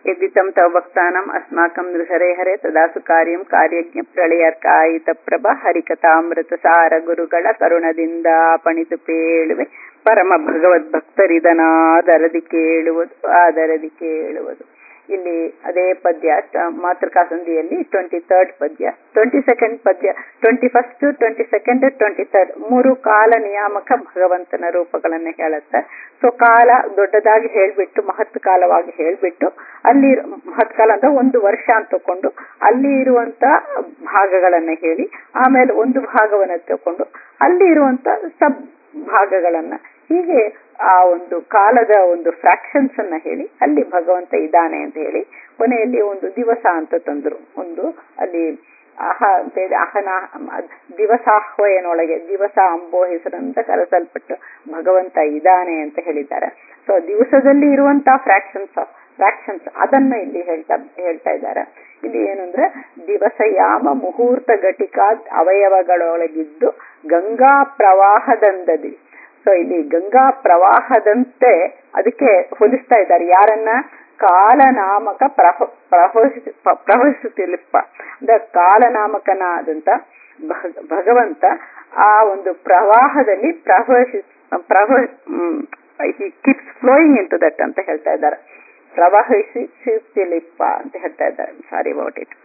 यदितं तव भक्तानाम् अस्माकं नृहरे हरे तदासु कार्यं ಕಾರ್ಯಜ್ಞ ಪ್ರಳಯರ್ಕಾಯಿತ ಪ್ರಭ ಹರಿಕಥಾಮೃತಸಾರ ಗುರುಗಳ ಕರುಣದಿಂದ ಪಣಿತು ಪೇಳುವೆ ಪರಮ ಭಗವದ್ ಭಕ್ತರಿದನಾದರದಿ ಕೇಳುವುದು ಆದರದಿ ಕೇಳುವುದು ಇಲ್ಲಿ ಅದೇ ಪದ್ಯ ಮಾತೃಕಾ ಸಂಧಿಯಲ್ಲಿ ಟ್ವೆಂಟಿ ತರ್ಡ್ ಪದ್ಯ ಟ್ವೆಂಟಿ ಸೆಕೆಂಡ್ ಪದ್ಯ twenty first twenty second twenty third ಮೂರು ಕಾಲ ನಿಯಾಮಕ ಭಗವಂತನ ರೂಪಗಳನ್ನ ಹೇಳುತ್ತೆ ಸೊ ಕಾಲ ದೊಡ್ಡದಾಗಿ ಹೇಳ್ಬಿಟ್ಟು ಮಹತ್ ಕಾಲವಾಗಿ ಹೇಳ್ಬಿಟ್ಟು ಅಲ್ಲಿ ಮಹತ್ ಕಾಲ ಅಂದ್ರೆ ಒಂದು ವರ್ಷ ಅಂತ ತಕೊಂಡು ಅಲ್ಲಿ ಇರುವಂತ ಭಾಗಗಳನ್ನ ಹೇಳಿ ಆಮೇಲೆ ಒಂದು ಭಾಗವನ್ನ ತಕೊಂಡು ಅಲ್ಲಿ ಇರುವಂತ ಸಬ್ ಭಾಗಗಳನ್ನ ಹೀಗೆ ಆ ಒಂದು ಕಾಲದ ಒಂದು ಫ್ರಾಕ್ಷನ್ಸ್ ಅನ್ನ ಹೇಳಿ ಅಲ್ಲಿ ಭಗವಂತ ಇದ್ದಾನೆ ಅಂತ ಹೇಳಿ ಕೊನೆಯಲ್ಲಿ ಒಂದು ದಿವಸ ಅಂತ ತಂದ್ರು ಒಂದು ಅಲ್ಲಿ ಅಹ ಅಂತ ಹೇಳಿ ಅಹನ ದಿವಸಾಹ್ವಯನೊಳಗೆ ದಿವಸ ಅಂಬೋ ಹೆಸರಂತ ಕರೆಸಲ್ಪಟ್ಟು ಭಗವಂತ ಇದ್ದಾನೆ ಅಂತ ಹೇಳಿದ್ದಾರೆ ಸೊ ದಿವಸದಲ್ಲಿ ಇರುವಂತಹ ಫ್ರಾಕ್ಷನ್ಸ್ ಆಫ್ ಫ್ರಾಕ್ಷನ್ಸ್ ಅದನ್ನ ಇಲ್ಲಿ ಹೇಳ್ತಾ ಹೇಳ್ತಾ ಇದ್ದಾರೆ ಇಲ್ಲಿ ಏನಂದ್ರೆ ದಿವಸಯಾಮ ಮುಹೂರ್ತ ಘಟಿಕಾ ಅವಯವಗಳೊಳಗಿದ್ದು ಗಂಗಾ ಪ್ರವಾಹದಂದದಿ ಸೊ ಇಲ್ಲಿ ಗಂಗಾ ಪ್ರವಾಹದಂತೆ ಅದಕ್ಕೆ ಹೋಲಿಸ್ತಾ ಇದ್ದಾರೆ ಯಾರನ್ನ ಕಾಲನಾಮಕ ಪ್ರಹ ಪ್ರವಹಿಸ ಪ್ರವಹಿಸುತ್ತಿಲ್ಲಪ್ಪ ಅಂದ್ರೆ ಕಾಲನಾಮಕನಾದಂತ ಭಗವಂತ ಆ ಒಂದು ಪ್ರವಾಹದಲ್ಲಿ ಪ್ರವಹಿಸಿ ಪ್ರವ keeps flowing into that ಅಂತ ಹೇಳ್ತಾ ಇದ್ದಾರೆ ಪ್ರವಹಿಸುತ್ತಿಲಿಪ್ಪ ಅಂತ ಹೇಳ್ತಾ ಇದ್ದಾರೆ ಸಾರಿ ಅಬೌಟ್ ಇಟ್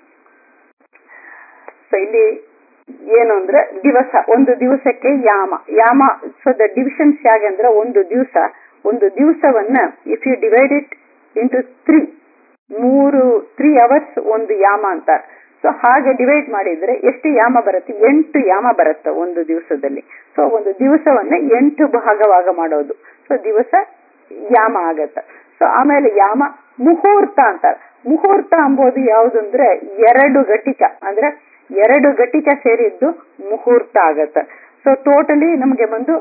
ಸೊ ಇಲ್ಲಿ ಏನು ಅಂದ್ರೆ ದಿವಸ ಒಂದು ದಿವಸಕ್ಕೆ ಯಾಮ ಯಾಮ ಸೊ ದ ಡಿವಿಷನ್ಸ್ ಹೇಗೆ ಅಂದ್ರೆ ಒಂದು ದಿವಸ ಒಂದು ದಿವಸವನ್ನ if you divide it into three ಮೂರು ತ್ರೀ ಅವರ್ಸ್ ಒಂದು ಯಾಮ ಅಂತಾರೆ ಸೊ ಹಾಗೆ ಡಿವೈಡ್ ಮಾಡಿದ್ರೆ ಎಷ್ಟು ಯಾಮ ಬರುತ್ತೆ ಎಂಟು ಯಾಮ ಬರುತ್ತೆ ಒಂದು ದಿವಸದಲ್ಲಿ ಸೊ ಒಂದು ದಿವಸವನ್ನ ಎಂಟು ಭಾಗವಾಗ ಮಾಡೋದು ಸೊ ದಿವಸ ಯಾಮ ಆಗತ್ತೆ ಸೊ ಆಮೇಲೆ ಯಾಮ ಮುಹೂರ್ತ ಅಂತಾರೆ ಮುಹೂರ್ತ ಅಂಬೋದು ಯಾವುದು ಅಂದ್ರೆ ಎರಡು ಘಟಿಕ ಅಂದ್ರೆ ಎರಡು ಘಟಿಕ ಸೇರಿದ್ದು ಮುಹೂರ್ತ ಆಗತ್ತೆ ಸೊ ಟೋಟಲಿ ನಮಗೆ ಬಂದು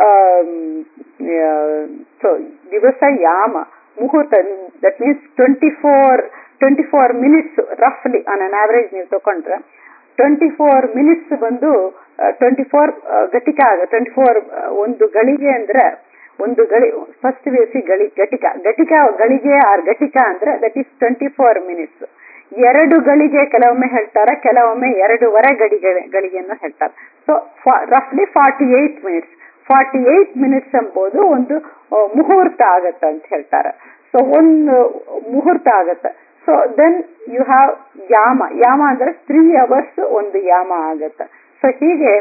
ಸೊ ದಿವಸ ಯಾಮ ಮುಹೂರ್ತ that means twenty four twenty four minutes ರಫ್ಲಿ ಆನ್ ಅನ್ ಆವರೇಜ್ ನೀವು ತಗೊಂಡ್ರೆ ಟ್ವೆಂಟಿ ಫೋರ್ ಮಿನಿಟ್ಸ್ ಬಂದು ಟ್ವೆಂಟಿ ಫೋರ್ ಘಟಿಕ ಆಗ ಟ್ವೆಂಟಿ ಫೋರ್ ಒಂದು ಗಳಿಗೆ ಅಂದ್ರೆ ಒಂದು ಗಳಿ ಫಸ್ಟ್ ಸಿ ಗಳಿ ಘಟಿಕ ಘಟಿಕ ಗಳಿಗೆ ಆರ್ ಘಟಿಕ ಅಂದ್ರೆ that is twenty four minutes ಎರಡು ಗಳಿಗೆ ಕೆಲವೊಮ್ಮೆ ಹೇಳ್ತಾರೆ ಕೆಲವೊಮ್ಮೆ ಎರಡೂವರೆ ಗಡಿಗೆ ಗಳಿಗೆಯನ್ನು ಹೇಳ್ತಾರೆ ಸೊ ರಫ್ಲಿ forty eight minutes forty eight minutes ಎಂಬುದು ಒಂದು ಮುಹೂರ್ತ ಆಗತ್ತೆ ಅಂತ ಹೇಳ್ತಾರೆ ಸೊ ಒಂದು ಮುಹೂರ್ತ ಆಗತ್ತೆ ಸೊ ದೆನ್ ಯು ಹ್ಯಾವ್ ಯಾಮ ಯಾಮ ಅಂದ್ರೆ ತ್ರೀ ಅವರ್ಸ್ ಒಂದು ಯಾಮ ಆಗತ್ತೆ ಸೊ ಹೀಗೆ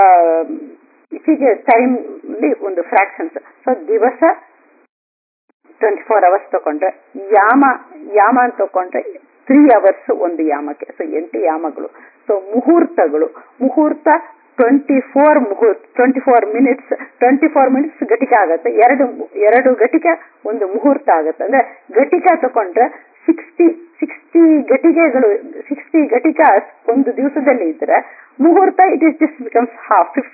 ಹೀಗೆ ಟೈಮ್ ಒಂದು ಫ್ರಾಕ್ಷನ್ಸ್ ಸೊ ದಿವಸ ಟ್ವೆಂಟಿ ಫೋರ್ ಅವರ್ಸ್ ತಗೊಂಡ್ರೆ ಯಾಮ ಯಾಮ ಅಂತ ತಗೊಂಡ್ರೆ ತ್ರೀ ಅವರ್ಸ್ ಒಂದು ಯಾಮಕ್ಕೆ ಸೊ ಎಂಟು ಯಾಮಗಳು ಸೊ ಮುಹೂರ್ತಗಳು ಮುಹೂರ್ತ ಟ್ವೆಂಟಿ ಫೋರ್ ಮುಹೂರ್ತ twenty four minutes twenty four minutes ಘಟಿಕ ಆಗತ್ತೆ ಎರಡು ಎರಡು ಘಟಿಕ ಒಂದು ಮುಹೂರ್ತ ಆಗತ್ತೆ ಅಂದ್ರೆ ಘಟಿಕ ತಗೊಂಡ್ರೆ ಸಿಕ್ಸ್ಟಿ ಸಿಕ್ಸ್ಟಿ ಘಟಿಕೆಗಳು ಸಿಕ್ಸ್ಟಿ ಘಟಿಕ ಒಂದು ದಿವಸದಲ್ಲಿ ಇದ್ರೆ ಮುಹೂರ್ತ it is just becomes half ಫಿಫ್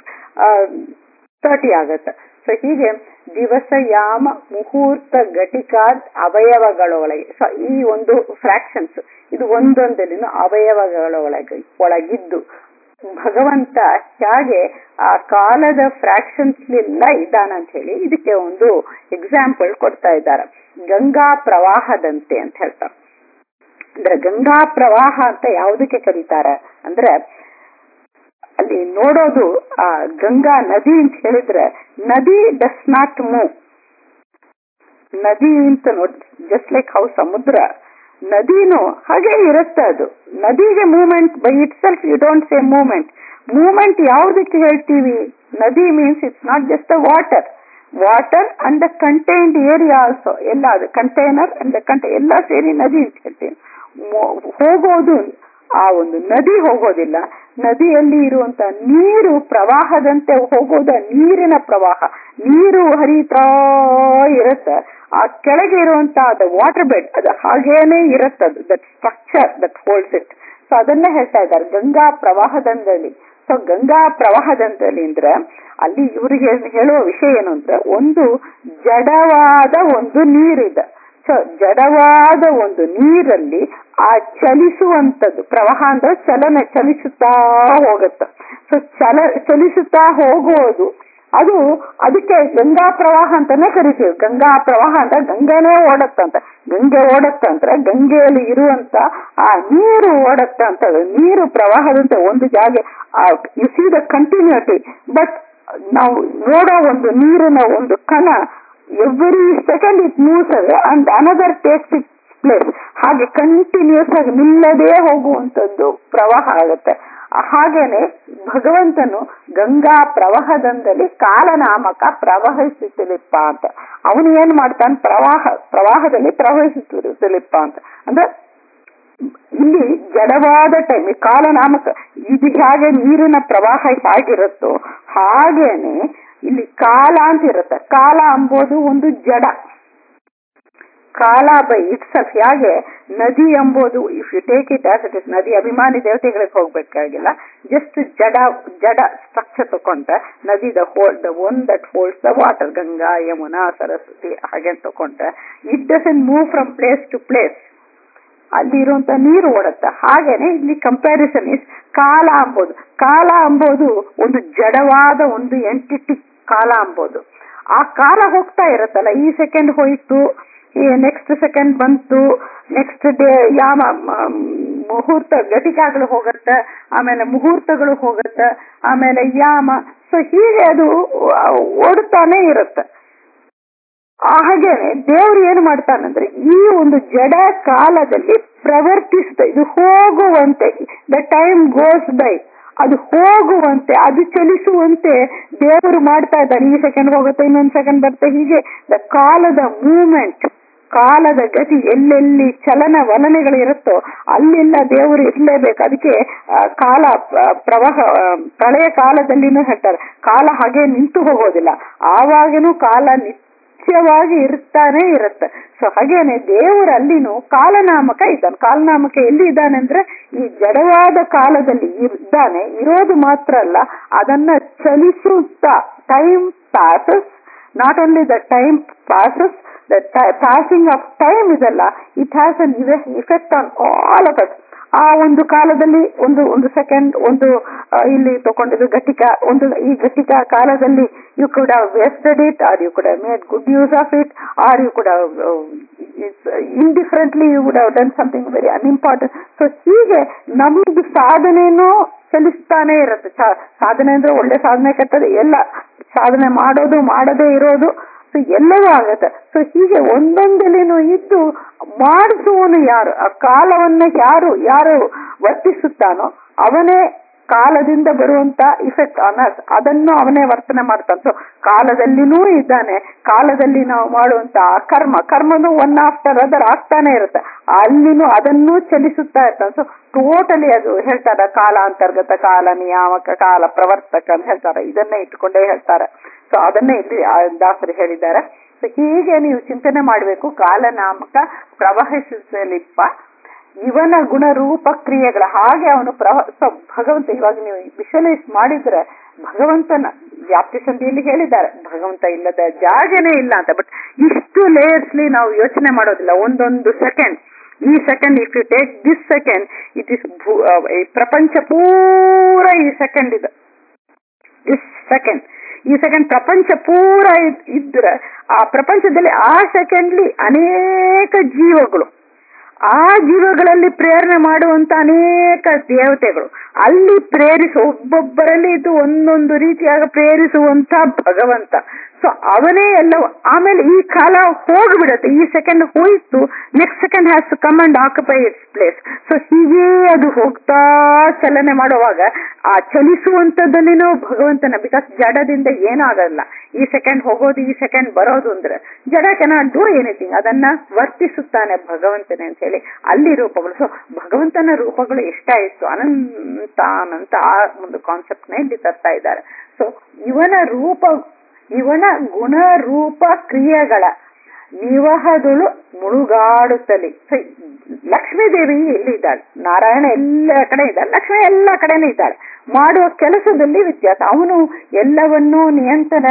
ತರ್ಟಿ ಆಗತ್ತೆ ಸೊ ಹೀಗೆ ದಿವಸ ಯಾಮ ಮುಹೂರ್ತ ಘಟಿಕಾದ್ ಅವಯವಗಳೊಳಗೆ ಸೊ ಈ ಒಂದು ಫ್ರಾಕ್ಷನ್ಸ್ ಇದು ಒಂದೊಂದಲ್ಲಿನ ಅವಯವಗಳೊಳಗೆ ಒಳಗಿದ್ದು ಭಗವಂತ ಹೇಗೆ ಆ ಕಾಲದ ಫ್ರಾಕ್ಷನ್ಸ್ ಎಲ್ಲ ಇದ್ದಾನಂತ ಹೇಳಿ ಇದಕ್ಕೆ ಒಂದು ಎಕ್ಸಾಂಪಲ್ ಕೊಡ್ತಾ ಇದ್ದಾರೆ ಗಂಗಾ ಪ್ರವಾಹದಂತೆ ಅಂತ ಹೇಳ್ತಾರೆ ಅಂದ್ರೆ ಗಂಗಾ ಪ್ರವಾಹ ಅಂತ ಯಾವುದಕ್ಕೆ ಕರೀತಾರೆ ಅಂದ್ರೆ ಅಲ್ಲಿ ನೋಡೋದು ಆ ಗಂಗಾ ನದಿ ಅಂತ ಹೇಳಿದ್ರೆ ನದಿ ಡಸ್ ನಾಟ್ ಮೂವ್ ನದಿ ಅಂತ ನೋಡಿ ಜಸ್ಟ್ ಲೈಕ್ ಹೌ ಸಮುದ್ರ ನದಿನೂ ಹಾಗೆ ಇರುತ್ತೆ ಅದು ನದಿಗೆ movement by itself you don't say movement movement ಯಾವುದಕ್ಕೆ ಹೇಳ್ತೀವಿ ನದಿ means it's not just the water water and the contained area also ಎಲ್ಲ ಅದು ಕಂಟೈನರ್ ಅಂಡ್ ಕಂಟೈ ಎಲ್ಲ ಸೇರಿ ನದಿ ಅಂತ ಹೇಳ್ತೀವಿ ಹೋಗೋದು ಆ ಒಂದು ನದಿ ಹೋಗೋದಿಲ್ಲ ನದಿಯಲ್ಲಿ ಇರುವಂತ ನೀರು ಪ್ರವಾಹದಂತೆ ಹೋಗೋದ ನೀರಿನ ಪ್ರವಾಹ ನೀರು ಹರಿತಾ ಇರುತ್ತೆ ಆ ಕೆಳಗೆ ಇರುವಂತ ಅದು ವಾಟರ್ ಬೆಡ್ ಅದು ಹಾಗೇನೆ ಇರುತ್ತದು that structure that holds it so ಅದನ್ನ ಹೇಳ್ತಾ ಇದ್ದಾರೆ ಗಂಗಾ ಪ್ರವಾಹದಂದಲ್ಲಿ ಸೊ ಗಂಗಾ ಪ್ರವಾಹದಂದಲ್ಲಿ ಅಂದ್ರೆ ಅಲ್ಲಿ ಇವರಿಗೆ ಹೇಳುವ ವಿಷಯ ಏನು ಅಂದ್ರೆ ಒಂದು ಜಡವಾದ ಒಂದು ನೀರಿದೆ ಸೊ ಜಡವಾದ ಒಂದು ನೀರಲ್ಲಿ ಆ ಚಲಿಸುವಂತದ್ದು ಪ್ರವಾಹ ಅಂದ್ರೆ ಚಲನೆ ಚಲಿಸುತ್ತಾ ಹೋಗುತ್ತೆ ಸೊ ಚಲ ಚಲಿಸುತ್ತಾ ಹೋಗೋದು ಅದು ಅದಕ್ಕೆ ಗಂಗಾ ಪ್ರವಾಹ ಅಂತಾನೆ ಕರಿತೀವಿ ಗಂಗಾ ಪ್ರವಾಹ ಅಂತ ಗಂಗೆನೇ ಓಡತ್ತಂತ ಗಂಗೆ ಓಡತ್ತಂದ್ರೆ ಗಂಗೆಯಲ್ಲಿ ಇರುವಂತ ಆ ನೀರು ಓಡತ್ತಂತ ನೀರು ಪ್ರವಾಹದಂತೆ ಒಂದು ಜಾಗ you see the continuity but ನಾವು ನೋಡೋ ಒಂದು ನೀರಿನ ಒಂದು ಕಣ every second it moves and another takes it place ಹಾಗೆ ಕಂಟಿನ್ಯೂಸ್ ಆಗಿ ನಿಲ್ಲದೇ ಹೋಗುವಂತದ್ದು ಪ್ರವಾಹ ಆಗುತ್ತೆ ಹಾಗೇನೆ ಭಗವಂತನು ಗಂಗಾ ಪ್ರವಾಹದಂದಲ್ಲಿ ಕಾಲನಾಮಕ ಪ್ರವಹಿಸುತ್ತಲಿಪ್ಪ ಅಂತ ಅವನು ಏನ್ ಮಾಡ್ತಾನೆ ಪ್ರವಾಹ ಪ್ರವಾಹದಲ್ಲಿ ಪ್ರವಹಿಸುತ್ತಲಿಪ್ಪ ಅಂತ ಅಂದ್ರೆ ಇಲ್ಲಿ ಜಡವಾದ ಟೈಮ್ ಕಾಲನಾಮಕ ಇದು ಹೇಗೆ ನೀರಿನ ಪ್ರವಾಹ ಹೇಗಿರುತ್ತೋ ಹಾಗೇನೆ ಇಲ್ಲಿ ಕಾಲ ಅಂತ ಇರುತ್ತೆ ಕಾಲ ಅಂಬೋದು ಒಂದು ಜಡ ಕಾಲ ಬೈ ಇಟ್ಸೆಲ್ಫ್ ಹೇಗೆ ನದಿ ಎಂಬುದು if you take it as it is ನದಿ ಅಭಿಮಾನಿ ದೇವತೆಗಳಿಗೆ ಹೋಗ್ಬೇಕಾಗಿಲ್ಲ ಜಸ್ಟ್ ಜಡ ಜಡ ಸ್ಟ್ರಕ್ಚರ್ ತಕೊಂಡ್ರೆ ನದಿ the whole the one that holds the water Ganga Yamuna Saraswati ಹಾಗೆ ತಕೊಂಡ್ರೆ it doesn't move from place to place ಅಲ್ಲಿರುವಂತ ನೀರು ಓಡುತ್ತೆ ಹಾಗೇನೆ ಇಲ್ಲಿ ಕಂಪ್ಯಾರಿಸನ್ ಇಸ್ ಕಾಲ ಅಂಬೋದು ಕಾಲ ಅಂಬೋದು ಒಂದು ಜಡವಾದ ಒಂದು ಎಂಟಿಟಿ ಕಾಲ ಅಂಬೋದು ಆ ಕಾಲ ಹೋಗ್ತಾ ಇರುತ್ತಲ್ಲ ಈ ಸೆಕೆಂಡ್ ಹೋಯ್ತು ನೆಕ್ಸ್ಟ್ ಸೆಕೆಂಡ್ ಬಂತು ನೆಕ್ಸ್ಟ್ ಡೇ ಯಾವ ಮುಹೂರ್ತ ಘಟಿಕಾಗಳು ಹೋಗತ್ತೆ ಆಮೇಲೆ ಮುಹೂರ್ತಗಳು ಹೋಗತ್ತೆ ಆಮೇಲೆ ಯಾಮ ಸೊ ಹೀಗೆ ಅದು ಓಡುತ್ತಾನೆ ಇರುತ್ತೆ ಹಾಗೇನೆ ದೇವ್ರು ಏನ್ ಮಾಡ್ತಾನಂದ್ರೆ ಈ ಒಂದು ಜಡ ಕಾಲದಲ್ಲಿ ಪ್ರವರ್ತಿಸ್ತ ಇದು ಹೋಗುವಂತೆ ದ ಟೈಮ್ ಗೋಸ್ ಬೈ ಅದು ಹೋಗುವಂತೆ ಅದು ಚಲಿಸುವಂತೆ ದೇವರು ಮಾಡ್ತಾ ಇದ್ದಾನೆ ಈ ಸೆಕೆಂಡ್ ಹೋಗುತ್ತೆ ಇನ್ನೊಂದು ಸೆಕೆಂಡ್ ಬರುತ್ತೆ ಹೀಗೆ ದ ಕಾಲದ ಮೂವ್ಮೆಂಟ್ ಕಾಲದ ಗತಿ ಎಲ್ಲೆಲ್ಲಿ ಚಲನ ವಲನೆಗಳು ಇರುತ್ತೋ ಅಲ್ಲೆಲ್ಲ ದೇವರು ಇರಲೇಬೇಕು ಅದಕ್ಕೆ ಕಾಲ ಪ್ರವಾಹ ಪ್ರಳಯ ಕಾಲದಲ್ಲಿನೂ ಹೇಳ್ತಾರೆ ಕಾಲ ಹಾಗೆ ನಿಂತು ಹೋಗೋದಿಲ್ಲ ಆವಾಗನೂ ಕಾಲ ನಿತ್ಯವಾಗಿ ಇರ್ತಾನೆ ಇರುತ್ತೆ ಸೊ ಹಾಗೇನೆ ದೇವರು ಅಲ್ಲಿನೂ ಕಾಲನಾಮಕ ಇದ್ದಾನೆ ಕಾಲನಾಮಕ ಎಲ್ಲಿ ಇದ್ದಾನೆ ಅಂದ್ರೆ ಈ ಜಡವಾದ ಕಾಲದಲ್ಲಿ ಇದ್ದಾನೆ ಇರೋದು ಮಾತ್ರ ಅಲ್ಲ ಅದನ್ನ ಚಲಿಸುತ್ತಾ time passes not only the time passes the passing of time ಇದಲ್ಲ it has an effect on all of us ಆ ಒಂದು ಕಾಲದಲ್ಲಿ ಒಂದು ಒಂದು ಸೆಕೆಂಡ್ ಒಂದು ಇಲ್ಲಿ ತಗೊಂಡಿದ್ದು ಘಟಿಕ ಒಂದು ಈ ಘಟಿಕ ಕಾಲದಲ್ಲಿ you could have wasted it or you could have made good use of it or you could have indifferently you would have done something very unimportant so ಹೀಗೆ ನಮ್ದು ಸಾಧನೆನೂ ಚಲಿಸ್ತಾನೆ ಇರುತ್ತೆ ಸಾಧನೆ ಅಂದ್ರೆ ಒಳ್ಳೆ ಸಾಧನೆ ಕೆಟ್ಟದ್ದು ಎಲ್ಲ ಸಾಧನೆ ಮಾಡೋದು ಮಾಡದೇ ಇರೋದು ಸೊ ಎಲ್ಲವೂ ಆಗತ್ತೆ ಸೊ ಹೀಗೆ ಒಂದೊಂದಲ್ಲಿನೂ ಇದ್ದು ಮಾಡಿಸುವನು ಯಾರು ಆ ಕಾಲವನ್ನ ಯಾರು ಯಾರು ವರ್ತಿಸುತ್ತಾನೋ ಅವನೇ ಕಾಲದಿಂದ ಬರುವಂತ ಇಫೆಕ್ಟ್ ಅನಸ್ ಅದನ್ನು ಅವನೇ ವರ್ತನೆ ಮಾಡ್ತಾನೆ ಸೊ ಕಾಲದಲ್ಲಿನೂ ಇದ್ದಾನೆ ಕಾಲದಲ್ಲಿ ನಾವು ಮಾಡುವಂತ ಕರ್ಮ ಕರ್ಮನು ಒನ್ ಆಫ್ಟರ್ ಅದರ್ ಆಗ್ತಾನೆ ಇರುತ್ತೆ ಅಲ್ಲಿನೂ ಅದನ್ನೂ ಚಲಿಸುತ್ತಾ ಇರ್ತಾನೆ ಸೊ ಟೋಟಲಿ ಅದು ಹೇಳ್ತಾರೆ ಕಾಲ ಅಂತರ್ಗತ ಕಾಲ ನಿಯಾಮಕ ಕಾಲ ಪ್ರವರ್ತಕ ಅಂತ ಹೇಳ್ತಾರೆ ಇದನ್ನೇ ಇಟ್ಕೊಂಡೇ ಹೇಳ್ತಾರೆ ಸೊ ಅದನ್ನೇ ಇಲ್ಲಿ ದಾಸರು ಹೇಳಿದ್ದಾರೆ ಸೊ ಹೀಗೆ ನೀವು ಚಿಂತನೆ ಮಾಡಬೇಕು ಕಾಲನಾಮಕ ಪ್ರವಹಿಸಲಿಪ್ಪ ಇವನ ಗುಣರೂಪ ಕ್ರಿಯೆಗಳ ಹಾಗೆ ಅವನು ಪ್ರವ ಭಗವಂತ ಇವಾಗ ನೀವು ವಿಷುವಲೈಸ್ ಮಾಡಿದ್ರೆ ಭಗವಂತನ ವ್ಯಾಪ್ತಿ ಸಂಧಿಯಲ್ಲಿ ಹೇಳಿದ್ದಾರೆ ಭಗವಂತ ಇಲ್ಲದ ಜಾಗನೇ ಇಲ್ಲ ಅಂತ ಬಟ್ ಇಷ್ಟು ಲೇಯರ್ಸ್ಲಿ ನಾವು ಯೋಚನೆ ಮಾಡೋದಿಲ್ಲ ಒಂದೊಂದು ಸೆಕೆಂಡ್ ಈ second if you take this second it is ಪ್ರಪಂಚ ಪೂರ ಈ ಸೆಕೆಂಡ್ ಇದೆ ದಿಸ್ ಸೆಕೆಂಡ್ ಈ ಸೆಕೆಂಡ್ ಪ್ರಪಂಚ ಪೂರ ಇದ್ರೆ ಆ ಪ್ರಪಂಚದಲ್ಲಿ ಆ ಸೆಕೆಂಡ್ಲಿ ಅನೇಕ ಜೀವಗಳು ಆ ಜೀವಗಳಲ್ಲಿ ಪ್ರೇರಣೆ ಮಾಡುವಂತ ಅನೇಕ ದೇವತೆಗಳು ಅಲ್ಲಿ ಪ್ರೇರಿಸ ಒಬ್ಬೊಬ್ಬರಲ್ಲಿ ಇದು ಒಂದೊಂದು ರೀತಿಯಾಗಿ ಪ್ರೇರಿಸುವಂತ ಭಗವಂತ ಸೊ ಅವನೇ ಎಲ್ಲ ಆಮೇಲೆ ಈ ಕಾಲ ಹೋಗ್ಬಿಡತ್ತೆ ಈ ಸೆಕೆಂಡ್ ಹೋಯ್ತು next second has to come and occupy its place so ಹೀಗೆ ಅದು ಹೋಗ್ತಾ ಚಲನೆ ಮಾಡುವಾಗ ಆ ಚಲಿಸುವಂತದ್ದಲ್ಲಿನೂ ಭಗವಂತನ ಬಿಕಾಸ್ ಜಡದಿಂದ ಏನಾಗಲ್ಲ ಈ ಸೆಕೆಂಡ್ ಹೋಗೋದು ಈ ಸೆಕೆಂಡ್ ಬರೋದು ಅಂದ್ರೆ ಜಡ ಕೆನಾಟ್ ಡೂ ಎನಿಥಿಂಗ್ ಅದನ್ನ ವರ್ತಿಸುತ್ತಾನೆ ಭಗವಂತನೇ ಅಂತ ಹೇಳಿ ಅಲ್ಲಿ ರೂಪಗಳು ಸೊ ಭಗವಂತನ ರೂಪಗಳು ಎಷ್ಟಾಯಿತು ಅನಂತ ಅನಂತ ಆ ಒಂದು ಕಾನ್ಸೆಪ್ಟ್ ನ ಇಲ್ಲಿ ತರ್ತಾ ಇದ್ದಾರೆ ಸೊ ಇವನ ರೂಪ ಇವನ ಗುಣ ರೂಪ ಕ್ರಿಯೆಗಳ ನಿವಹದಳು ಮುಳುಗಾಡುತ್ತಲಿ ಸೊ ಲಕ್ಷ್ಮೀ ದೇವಿ ಇಲ್ಲಿ ಇದ್ದಾಳೆ ನಾರಾಯಣ ಎಲ್ಲ ಕಡೆ ಇದ್ದಾಳೆ ಲಕ್ಷ್ಮಿ ಎಲ್ಲ ಕಡೆನೂ ಇದ್ದಾಳೆ ಮಾಡುವ ಕೆಲಸದಲ್ಲಿ ವ್ಯತ್ಯಾಸ ಅವನು ಎಲ್ಲವನ್ನೂ ನಿಯಂತ್ರಣ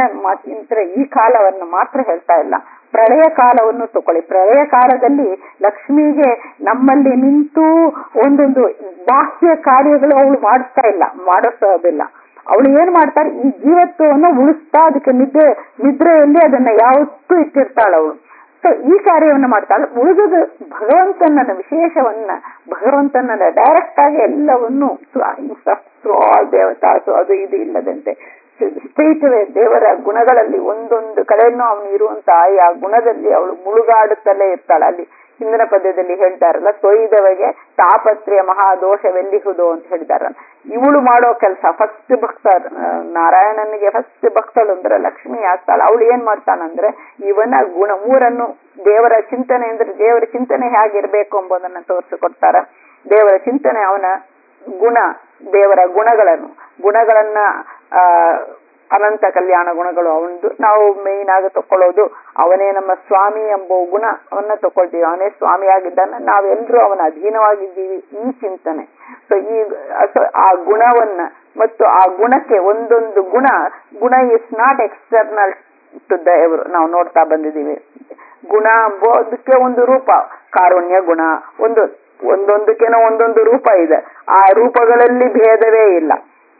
ಈ ಕಾಲವನ್ನು ಮಾತ್ರ ಹೇಳ್ತಾ ಇಲ್ಲ ಪ್ರಳಯ ಕಾಲವನ್ನು ತಗೊಳ್ಳಿ ಪ್ರಳಯ ಕಾಲದಲ್ಲಿ ಲಕ್ಷ್ಮಿಗೆ ನಮ್ಮಲ್ಲಿ ನಿಂತು ಒಂದೊಂದು ಬಾಹ್ಯ ಕಾರ್ಯಗಳು ಅವಳು ಮಾಡಿಸ್ತಾ ಇಲ್ಲ ಮಾಡಿಸೋದಿಲ್ಲ ಅವಳು ಏನ್ ಮಾಡ್ತಾರೆ ಈ ಜೀವತ್ವವನ್ನು ಉಳಿಸ್ತಾ ಅದಕ್ಕೆ ನಿದ್ರೆ ನಿದ್ರೆಯಲ್ಲಿ ಅದನ್ನ ಯಾವತ್ತೂ ಇಟ್ಟಿರ್ತಾಳೆ ಅವಳು ಸೊ ಈ ಕಾರ್ಯವನ್ನು ಮಾಡ್ತಾಳೆ ಉಳಿದುದು ಭಗವಂತನ ವಿಶೇಷವನ್ನ ಭಗವಂತನ ಡೈರೆಕ್ಟ್ ಆಗಿ ಎಲ್ಲವನ್ನು ದೇವತಾಸು ಅದು ಇದು ಇಲ್ಲದಂತೆ ಸ್ಟ್ರೈಟ್ ಅವೇ ದೇವರ ಗುಣಗಳಲ್ಲಿ ಒಂದೊಂದು ಕಡೆಯನ್ನು ಅವನು ಇರುವಂತ ಆ ಗುಣದಲ್ಲಿ ಅವಳು ಮುಳುಗಾಡುತ್ತಲೇ ಇರ್ತಾಳೆ ಅಲ್ಲಿ ಹಿಂದಿನ ಪದ್ಯದಲ್ಲಿ ಹೇಳ್ತಾರಲ್ಲ ತೊಯ್ದವಗೆ ತಾಪತ್ರೆಯ ಮಹಾದೋಷವೆಲ್ಲಿಹುದು ಅಂತ ಹೇಳ್ತಾರಲ್ಲ ಇವಳು ಮಾಡೋ ಕೆಲಸ ಫಸ್ಟ್ ಭಕ್ತ ನಾರಾಯಣನಿಗೆ ಫಸ್ಟ್ ಭಕ್ತಳು ಅಂದ್ರೆ ಲಕ್ಷ್ಮಿ ಆಗ್ತಾಳೆ ಅವಳು ಏನ್ ಮಾಡ್ತಾಳಂದ್ರೆ ಇವನ ಗುಣ ಮೂರನ್ನು ದೇವರ ಚಿಂತನೆ ಅಂದ್ರೆ ದೇವರ ಚಿಂತನೆ ಹೇಗಿರ್ಬೇಕು ಎಂಬುದನ್ನ ತೋರಿಸಿಕೊಡ್ತಾರ ದೇವರ ಚಿಂತನೆ ಅವನ ಗುಣ ದೇವರ ಗುಣಗಳನ್ನು ಗುಣಗಳನ್ನ ಆ ಅನಂತ ಕಲ್ಯಾಣ ಗುಣಗಳು ಅವನದು ನಾವು ಮೇನ್ ಆಗಿ ತಕೊಳ್ಳೋದು ಅವನೇ ನಮ್ಮ ಸ್ವಾಮಿ ಎಂಬ ಗುಣ ಅವನ್ನ ತಕೊಳ್ತೀವಿ ಅವನೇ ಸ್ವಾಮಿಯಾಗಿದ್ದಾನೆ ನಾವೆಲ್ಲರೂ ಅವನ ಅಧೀನವಾಗಿದ್ದೀವಿ ಈ ಚಿಂತನೆ ಸೊ ಈ ಆ ಗುಣವನ್ನ ಮತ್ತು ಆ ಗುಣಕ್ಕೆ ಒಂದೊಂದು ಗುಣ ಗುಣ ಇಸ್ ನಾಟ್ ಎಕ್ಸ್ಟರ್ನಲ್ ಟು ದೇವರು ನಾವು ನೋಡ್ತಾ ಬಂದಿದ್ದೀವಿ ಗುಣ ಎಂಬುದಕ್ಕೆ ಒಂದು ರೂಪ ಕಾರುಣ್ಯ ಗುಣ ಒಂದು ಒಂದೊಂದಕ್ಕೇನೋ ಒಂದೊಂದು ರೂಪ ಇದೆ ಆ ರೂಪಗಳಲ್ಲಿ ಭೇದವೇ ಇಲ್ಲ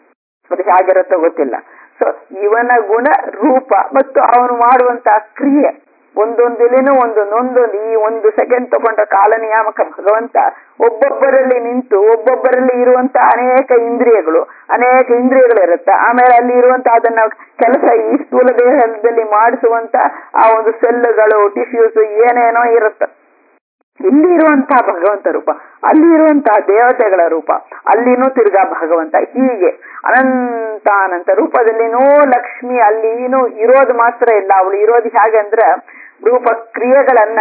ಅದು ಹೇಗಿರುತ್ತೋ ಗೊತ್ತಿಲ್ಲ ಸೊ ಇವನ ಗುಣ ರೂಪ ಮತ್ತು ಅವನು ಮಾಡುವಂತ ಕ್ರಿಯೆ ಒಂದೊಂದಿಲೇನೂ ಒಂದೊಂದು ಒಂದೊಂದು ಈ ಒಂದು ಸೆಕೆಂಡ್ ತಗೊಂಡ ಕಾಲನಿಯಾಮಕ ಭಗವಂತ ಒಬ್ಬೊಬ್ಬರಲ್ಲಿ ನಿಂತು ಒಬ್ಬೊಬ್ಬರಲ್ಲಿ ಇರುವಂತ ಅನೇಕ ಇಂದ್ರಿಯಗಳು ಅನೇಕ ಇಂದ್ರಿಯಗಳು ಇರುತ್ತೆ ಆಮೇಲೆ ಅಲ್ಲಿ ಇರುವಂತ ಅದನ್ನ ಕೆಲಸ ಈ ಸ್ಥೂಲ ದೇಹದಲ್ಲಿ ಮಾಡಿಸುವಂತ ಆ ಒಂದು ಸೆಲ್ಗಳು ಟಿಶ್ಯೂಸ್ ಏನೇನೋ ಇರುತ್ತೆ ಇಲ್ಲಿ ಇರುವಂತಹ ಭಗವಂತ ರೂಪ ಅಲ್ಲಿ ಇರುವಂತಹ ದೇವತೆಗಳ ರೂಪ ಅಲ್ಲಿನೂ ತಿರ್ಗಾ ಭಗವಂತ ಹೀಗೆ ಅನಂತ ಅನಂತ ರೂಪದಲ್ಲಿನೂ ಲಕ್ಷ್ಮಿ ಅಲ್ಲಿನೂ ಇರೋದು ಮಾತ್ರ ಇಲ್ಲ ಅವಳು ಇರೋದು ಹೇಗೆ ಅಂದ್ರೆ ರೂಪ ಕ್ರಿಯೆಗಳನ್ನ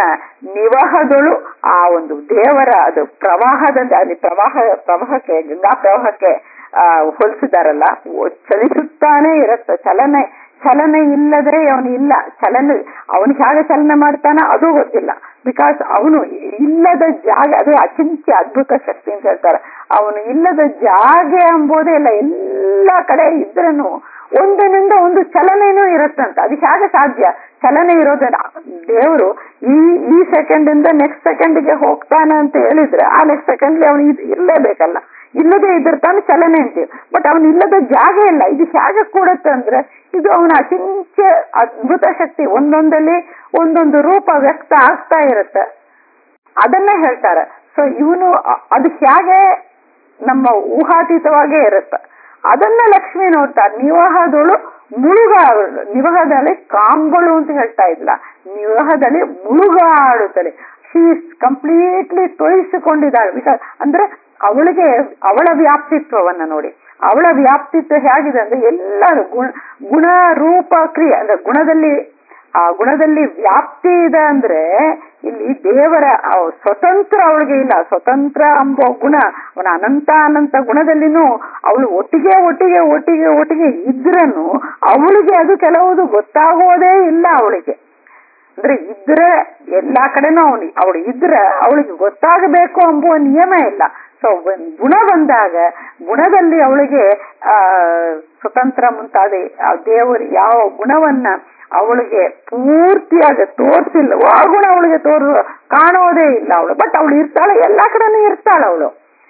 ನಿವಹದಳು ಆ ಒಂದು ದೇವರ ಅದು ಪ್ರವಾಹದಂತೆ ಅಲ್ಲಿ ಪ್ರವಾಹ ಪ್ರವಾಹಕ್ಕೆ ಗಂಗಾ ಪ್ರವಾಹಕ್ಕೆ ಆ ಹೋಲಿಸಿದಾರಲ್ಲ ಚಲಿಸುತ್ತಾನೆ ಇರುತ್ತೆ ಚಲನೆ ಚಲನೆ ಇಲ್ಲದ್ರೆ ಅವನು ಇಲ್ಲ ಚಲನೆ ಅವನು ಹೇಗೆ ಚಲನೆ ಮಾಡ್ತಾನ ಅದು ಗೊತ್ತಿಲ್ಲ ಬಿಕಾಸ್ ಅವನು ಇಲ್ಲದ ಜಾಗ ಅದು ಅಚಿಂತ್ಯ ಅದ್ಭುತ ಶಕ್ತಿ ಅಂತ ಹೇಳ್ತಾರೆ ಅವನು ಇಲ್ಲದ ಜಾಗ ಎಂಬುದೇ ಇಲ್ಲ ಎಲ್ಲ ಕಡೆ ಇದ್ರನು ಒಂದನಿಂದ ಒಂದು ಚಲನೆನೂ ಇರುತ್ತಂತ ಅದು ಹೇಗೆ ಸಾಧ್ಯ ಚಲನೆ ಇರೋದನ್ನ ದೇವರು ಈ ಈ ಸೆಕೆಂಡ್ ಇಂದ ನೆಕ್ಸ್ಟ್ ಸೆಕೆಂಡ್ಗೆ ಹೋಗ್ತಾನೆ ಅಂತ ಹೇಳಿದ್ರೆ ಆ ನೆಕ್ಸ್ಟ್ ಸೆಕೆಂಡ್ ಅವನು ಇರ್ಲೇಬೇಕಲ್ಲ ಇಲ್ಲದೆ ಇದ್ರ ತಾನು ಚಲನೆ ಅಂತೀವಿ ಬಟ್ ಅವನು ಇಲ್ಲದ ಜಾಗ ಇಲ್ಲ ಇದು ಹೇಗೆ ಕೂಡುತ್ತೆ ಅಂದ್ರೆ ಇದು ಅವನ ಅಚಿಂತ್ಯ ಅದ್ಭುತ ಶಕ್ತಿ ಒಂದೊಂದಲ್ಲಿ ಒಂದೊಂದು ರೂಪ ವ್ಯಕ್ತ ಆಗ್ತಾ ಇರುತ್ತೆ ಅದನ್ನ ಹೇಳ್ತಾರೆ ಸೊ ಇವನು ಅದು ಹೇಗೆ ನಮ್ಮ ಊಹಾತೀತವಾಗೇ ಇರುತ್ತೆ ಅದನ್ನ ಲಕ್ಷ್ಮಿ ನೋಡ್ತಾರೆ ನಿವಹದಳು ಮುಳುಗಾಡು ನಿವಹದಲ್ಲಿ ಕಾಂಬಳು ಅಂತ ಹೇಳ್ತಾ ಇದ್ಲ ನಿವಹದಲ್ಲಿ ಮುಳುಗಾಡುತ್ತಲೆ ಶಿ ಇಸ್ ಕಂಪ್ಲೀಟ್ಲಿ ತೊಯಿಸಿಕೊಂಡಿದ್ದಾಳೆ ಬಿಕಾಸ್ ಅಂದ್ರೆ ಅವಳಿಗೆ ಅವಳ ವ್ಯಾಪ್ತಿತ್ವವನ್ನ ನೋಡಿ ಅವಳ ವ್ಯಾಪ್ತಿತ್ವ ಹೇಗಿದೆ ಅಂದ್ರೆ ಎಲ್ಲರೂ ಗುಣ ಗುಣ ರೂಪ ಕ್ರಿಯೆ ಅಂದ್ರೆ ಗುಣದಲ್ಲಿ ಆ ಗುಣದಲ್ಲಿ ವ್ಯಾಪ್ತಿ ಇದೆ ಅಂದ್ರೆ ಇಲ್ಲಿ ದೇವರ ಸ್ವತಂತ್ರ ಅವಳಿಗೆ ಇಲ್ಲ ಸ್ವತಂತ್ರ ಎಂಬ ಗುಣ ಅವನ ಅನಂತ ಅನಂತ ಗುಣದಲ್ಲಿನೂ ಅವಳು ಒಟ್ಟಿಗೆ ಒಟ್ಟಿಗೆ ಒಟ್ಟಿಗೆ ಒಟ್ಟಿಗೆ ಇದ್ರನು ಅವಳಿಗೆ ಅದು ಕೆಲವುದು ಗೊತ್ತಾಗೋದೇ ಇಲ್ಲ ಅವಳಿಗೆ ಅಂದ್ರೆ ಇದ್ರೆ ಎಲ್ಲಾ ಕಡೆನೂ ಅವಳು ಅವಳು ಇದ್ರೆ ಅವಳಿಗೆ ಗೊತ್ತಾಗಬೇಕು ಎಂಬುವ ನಿಯಮ ಇಲ್ಲ ಸೊ ಗುಣ ಬಂದಾಗ ಗುಣದಲ್ಲಿ ಅವಳಿಗೆ ಆ ಸ್ವತಂತ್ರ ಮುಂತಾದ ಆ ದೇವರು ಯಾವ ಗುಣವನ್ನ ಅವಳಿಗೆ ಪೂರ್ತಿಯಾಗಿ ತೋರಿಸಿಲ್ಲ ಆ ಗುಣ ಅವಳಿಗೆ ತೋರು ಕಾಣೋದೇ ಇಲ್ಲ ಅವಳು ಬಟ್ ಅವಳು ಇರ್ತಾಳೆ ಎಲ್ಲಾ ಕಡೆನೂ ಇರ್ತಾಳೆ ಅವಳು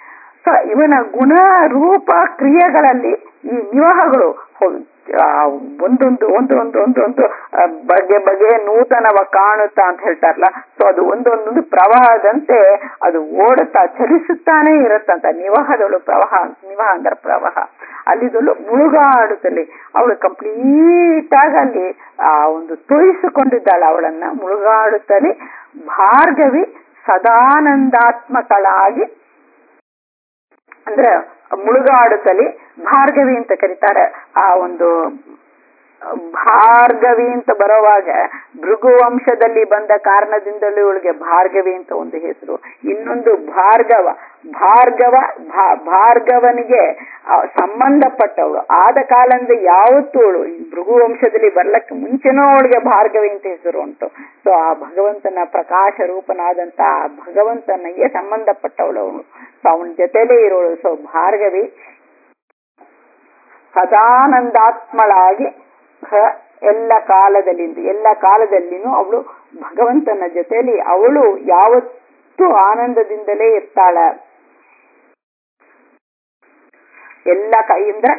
ಸೊ ಇವನ ಗುಣ ರೂಪ ಕ್ರಿಯೆಗಳಲ್ಲಿ ಈ ವಿವಾಹಗಳು ಒಂದೊಂದು ಒಂದು ಒಂದು ಒಂದು ಒಂದು ಬಗೆ ಬಗೆ ನೂತನವ ಕಾಣುತ್ತಾ ಅಂತ ಹೇಳ್ತಾರಲ್ಲ ಸೊ ಅದು ಒಂದೊಂದೊಂದು ಪ್ರವಾಹದಂತೆ ಅದು ಓಡುತ್ತಾ ಚಲಿಸುತ್ತಾನೆ ಇರುತ್ತಂತ ನಿವಾಹದಳು ಪ್ರವಾಹ ನಿವಾಹ ಅಂದ್ರೆ ಪ್ರವಾಹ ಅಲ್ಲಿದಳು ಮುಳುಗಾಡುತ್ತಲ್ಲಿ ಅವಳು ಕಂಪ್ಲೀಟ್ ಆಗಿ ಅಲ್ಲಿ ಆ ಒಂದು ತೋರಿಸಿಕೊಂಡಿದ್ದಾಳೆ ಅವಳನ್ನ ಮುಳುಗಾಡುತ್ತಲ್ಲಿ ಭಾರ್ಗವಿ ಸದಾನಂದಾತ್ಮಕಳಾಗಿ ಅಂದ್ರೆ ಮುಳುಗಾಡುತ್ತಲಿ ಭಾರ್ಗವಿ ಅಂತ ಕರೀತಾರೆ ಆ ಒಂದು ಭಾರ್ಗವಿ ಅಂತ ಬರೋವಾಗ ಭೃಗು ವಂಶದಲ್ಲಿ ಬಂದ ಕಾರಣದಿಂದಲೂ ಇವಳಿಗೆ ಭಾರ್ಗವಿ ಅಂತ ಒಂದು ಹೆಸರು ಇನ್ನೊಂದು ಭಾರ್ಗವ ಭಾರ್ಗವ ಭಾರ್ಗವನಿಗೆ ಸಂಬಂಧಪಟ್ಟವಳು ಆದ ಕಾಲದಿಂದ ಯಾವತ್ತೂ ಅವಳು ಭೃಗು ವಂಶದಲ್ಲಿ ಬರ್ಲಕ್ಕೆ ಮುಂಚೆನೂ ಅವಳಿಗೆ ಭಾರ್ಗವಿ ಅಂತ ಹೆಸರು ಉಂಟು ಸೊ ಆ ಭಗವಂತನ ಪ್ರಕಾಶ ರೂಪನಾದಂತ ಆ ಭಗವಂತನಿಗೆ ಸಂಬಂಧಪಟ್ಟವಳು ಅವಳು ಸೊ ಅವನ ಜೊತೆಲೇ ಇರೋಳು ಸೊ ಭಾರ್ಗವಿ ಸದಾನಂದಾತ್ಮಳಾಗಿ ಎಲ್ಲ ಕಾಲದಲ್ಲಿ ಎಲ್ಲ ಕಾಲದಲ್ಲಿನೂ ಅವಳು ಭಗವಂತನ ಜೊತೆಯಲ್ಲಿ ಅವಳು ಯಾವತ್ತೂ ಆನಂದದಿಂದಲೇ ಇರ್ತಾಳ ಎಲ್ಲ ಕೈಯಿಂದ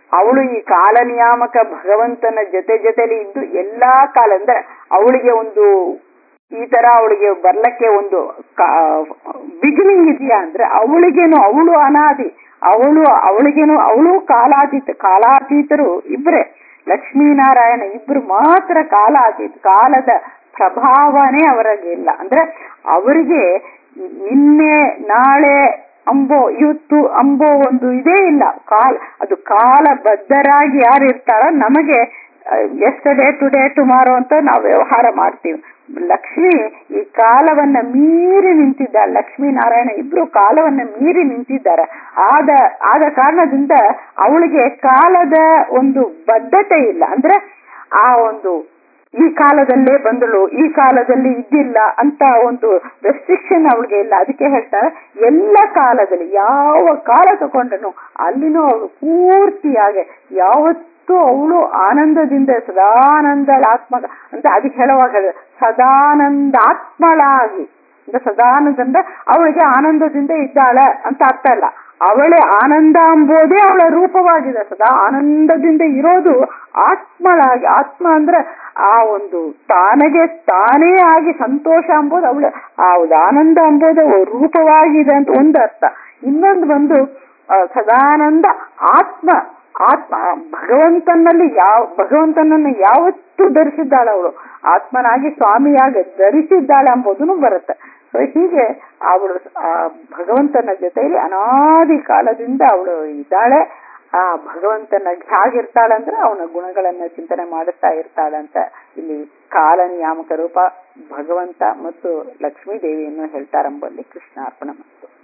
ಅವಳು ಈ ಕಾಲ ನಿಯಾಮಕ ಭಗವಂತನ ಜೊತೆ ಜೊತೆಲಿ ಇದ್ದು ಎಲ್ಲಾ ಕಾಲ ಅಂದ್ರೆ ಅವಳಿಗೆ ಒಂದು ಈ ತರ ಅವಳಿಗೆ ಬರ್ಲಕ್ಕೆ ಒಂದು ಬಿಗಿನಿಂಗ್ ಇದೆಯಾ ಅಂದ್ರೆ ಅವಳಿಗೇನು ಅವಳು ಅನಾದಿ ಅವಳು ಅವಳಿಗೇನು ಅವಳು ಕಾಲಾತೀತ ಕಾಲಾತೀತರು ಇಬ್ರೆ ಲಕ್ಷ್ಮೀನಾರಾಯಣ ಇಬ್ರು ಮಾತ್ರ ಕಾಲಾತೀತ ಕಾಲದ ಪ್ರಭಾವನೆ ಅವರಿಗೆ ಇಲ್ಲ ಅಂದ್ರೆ ಅವರಿಗೆ ನಿನ್ನೆ ನಾಳೆ ಅಂಬೋ ಇವತ್ತು ಅಂಬೋ ಒಂದು ಇದೇ ಇಲ್ಲ ಕಾಲ ಅದು ಕಾಲಬದ್ಧರಾಗಿ ಯಾರು ಇರ್ತಾರೋ ನಮಗೆ ಎಸ್ಟರ್ಡೇ ಟುಡೇ ಟುಮಾರೋ ಅಂತ ನಾವು ವ್ಯವಹಾರ ಮಾಡ್ತೀವಿ ಲಕ್ಷ್ಮಿ ಈ ಕಾಲವನ್ನ ಮೀರಿ ನಿಂತಿದ್ದಾರೆ ಲಕ್ಷ್ಮೀ ನಾರಾಯಣ ಇಬ್ರು ಕಾಲವನ್ನ ಮೀರಿ ನಿಂತಿದ್ದಾರೆ ಆದ ಆದ ಕಾರಣದಿಂದ ಅವಳಿಗೆ ಕಾಲದ ಒಂದು ಬದ್ಧತೆ ಇಲ್ಲ ಅಂದ್ರೆ ಆ ಒಂದು ಈ ಕಾಲದಲ್ಲೇ ಬಂದಳು ಈ ಕಾಲದಲ್ಲಿ ಇದ್ದಿಲ್ಲ ಅಂತ ಒಂದು ರೆಸ್ಟ್ರಿಕ್ಷನ್ ಅವಳಿಗೆ ಇಲ್ಲ ಅದಕ್ಕೆ ಹೇಳ್ತಾರೆ ಎಲ್ಲ ಕಾಲದಲ್ಲಿ ಯಾವ ಕಾಲ ತಗೊಂಡನು ಅಲ್ಲಿನೂ ಅವಳು ಪೂರ್ತಿಯಾಗಿ ಯಾವತ್ತೂ ಅವಳು ಆನಂದದಿಂದ ಸದಾನಂದಳಾತ್ಮಕ ಅಂತ ಅದಕ್ಕೆ ಹೇಳುವಾಗ ಸದಾನಂದಾತ್ಮಳಾಗಿ ಅಂತ ಸದಾನಂದ ಅವಳಿಗೆ ಆನಂದದಿಂದ ಇದ್ದಾಳೆ ಅಂತ ಅರ್ಥ ಅಲ್ಲ ಅವಳೇ ಆನಂದ ಅಂಬೋದೇ ಅವಳ ರೂಪವಾಗಿದೆ ಸದಾ ಆನಂದದಿಂದ ಇರೋದು ಆತ್ಮಳಾಗಿ ಆತ್ಮ ಅಂದ್ರೆ ಆ ಒಂದು ತಾನಗೆ ತಾನೇ ಆಗಿ ಸಂತೋಷ ಅಂಬೋದು ಅವಳ ಆ ಒಂದು ಆನಂದ ಅಂಬೋದು ರೂಪವಾಗಿದೆ ಅಂತ ಒಂದು ಅರ್ಥ ಇನ್ನೊಂದು ಬಂದು ಸದಾನಂದ ಆತ್ಮ ಆತ್ಮ ಭಗವಂತನಲ್ಲಿ ಯಾವ ಭಗವಂತನನ್ನು ಯಾವತ್ತೂ ಧರಿಸಿದ್ದಾಳೆ ಅವಳು ಆತ್ಮನಾಗಿ ಸ್ವಾಮಿಯಾಗಿ ಧರಿಸಿದ್ದಾಳೆ ಎಂಬುದನ್ನು ಬರುತ್ತೆ ಸೊ ಹೀಗೆ ಅವಳು ಆ ಭಗವಂತನ ಜೊತೆಯಲ್ಲಿ ಅನಾದಿ ಕಾಲದಿಂದ ಅವಳು ಇದ್ದಾಳೆ ಆ ಭಗವಂತನ ಹೇಗಿರ್ತಾಳೆ ಅಂದ್ರೆ ಅವನ ಗುಣಗಳನ್ನ ಚಿಂತನೆ ಮಾಡುತ್ತಾ ಇರ್ತಾಳೆ ಅಂತ ಇಲ್ಲಿ ಕಾಲ ನಿಯಾಮಕ ರೂಪ ಭಗವಂತ ಮತ್ತು ಲಕ್ಷ್ಮೀ ದೇವಿಯನ್ನು ಹೇಳ್ತಾರೆಂಬಲ್ಲಿ ಕೃಷ್ಣಾರ್ಪಣ ಮತ್ತು